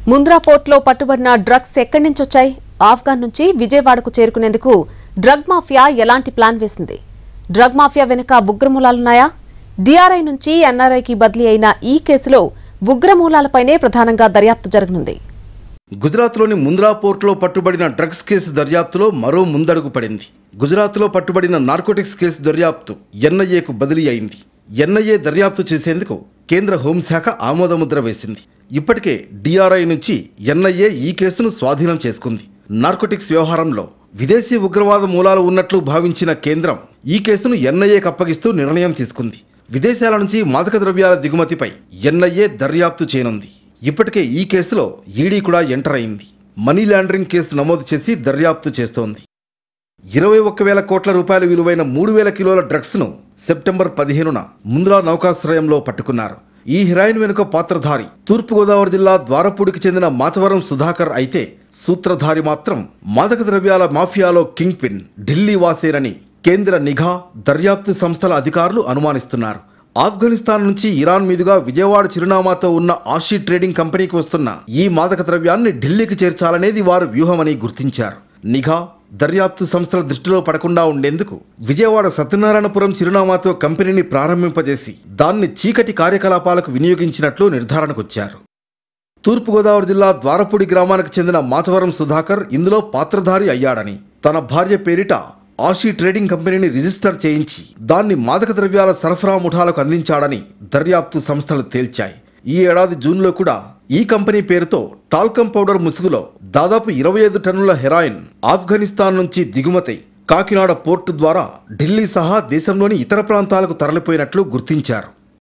ముంద్రా పోర్ట్లో పట్టుబడిన డ్రగ్స్ ఎక్కడి నుంచి వచ్చాయి ఆఫ్ఘన్ నుంచి విజయవాడకు చేరుకునేందుకు డ్రగ్ మాఫియా ఎలాంటి ప్లాన్ వేసింది డ్రగ్ మాఫియా వెనుక ఉగ్రమూలాలున్నాయా డిఆర్ఐ నుంచి ఎన్ఆర్ఐకి బదిలీ అయిన ఈ కేసులో ఉగ్రమూలాలపైనే ప్రధానంగా దర్యాప్తు జరగనుంది గుజరాత్లోని ముంద్రా పోర్టులో పట్టుబడిన డ్రగ్స్ కేసు దర్యాప్తులో మరో ముందడుగు పడింది గుజరాత్లో పట్టుబడిన నార్కోటిక్స్ కేసు దర్యాప్తు ఎన్ఐఏకు బదిలీ అయింది ఎన్ఐఏ దర్యాప్తు చేసేందుకు కేంద్ర హోంశాఖ ఆమోదముద్ర వేసింది ఇప్పటికే డిఆర్ఐ నుంచి ఎన్ఐఏ ఈ కేసును స్వాధీనం చేసుకుంది నార్కోటిక్స్ వ్యవహారంలో విదేశీ ఉగ్రవాద మూలాలు ఉన్నట్లు భావించిన కేంద్రం ఈ కేసును ఎన్ఐఏకి అప్పగిస్తూ నిర్ణయం తీసుకుంది విదేశాల నుంచి మాదక ద్రవ్యాల దిగుమతిపై ఎన్ఐఏ దర్యాప్తు చేయనుంది ఇప్పటికే ఈ కేసులో ఈడీ కూడా ఎంటర్ అయింది మనీ లాండరింగ్ కేసు నమోదు చేసి దర్యాప్తు చేస్తోంది ఇరవై ఒక్క వేల కోట్ల రూపాయల విలువైన మూడు వేల కిలోల డ్రగ్స్ను సెప్టెంబర్ పదిహేనున ముంద్రా నౌకాశ్రయంలో పట్టుకున్నారు ఈ హెరాయిన్ వెనుక పాత్రధారి తూర్పుగోదావరి జిల్లా ద్వారపూడికి చెందిన మాచవరం సుధాకర్ అయితే సూత్రధారి మాత్రం మాదక ద్రవ్యాల మాఫియాలో కింగ్ పిన్ ఢిల్లీ వాసేనని కేంద్ర నిఘా దర్యాప్తు సంస్థల అధికారులు అనుమానిస్తున్నారు ఆఫ్ఘనిస్తాన్ నుంచి ఇరాన్ మీదుగా విజయవాడ చిరునామాతో ఉన్న ఆషీ ట్రేడింగ్ కంపెనీకి వస్తున్న ఈ మాదక ద్రవ్యాన్ని ఢిల్లీకి చేర్చాలనేది వారు వ్యూహమని గుర్తించారు నిఘా దర్యాప్తు సంస్థల దృష్టిలో పడకుండా ఉండేందుకు విజయవాడ సత్యనారాయణపురం చిరునామాతో కంపెనీని ప్రారంభింపజేసి దాన్ని చీకటి కార్యకలాపాలకు వినియోగించినట్లు నిర్ధారణకొచ్చారు తూర్పుగోదావరి జిల్లా ద్వారపూడి గ్రామానికి చెందిన మాచవరం సుధాకర్ ఇందులో పాత్రధారి అయ్యాడని తన భార్య పేరిట ఆషీ ట్రేడింగ్ కంపెనీని రిజిస్టర్ చేయించి దాన్ని మాదక ద్రవ్యాల సరఫరా ముఠాలకు అందించాడని దర్యాప్తు సంస్థలు తేల్చాయి ఈ ఏడాది జూన్లో కూడా ఈ కంపెనీ పేరుతో టాల్కమ్ పౌడర్ ముసుగులో దాదాపు ఇరవై ఐదు టన్నుల హెరాయిన్ ఆఫ్ఘనిస్తాన్ నుంచి దిగుమతి కాకినాడ పోర్టు ద్వారా ఢిల్లీ సహా దేశంలోని ఇతర ప్రాంతాలకు తరలిపోయినట్లు గుర్తించారు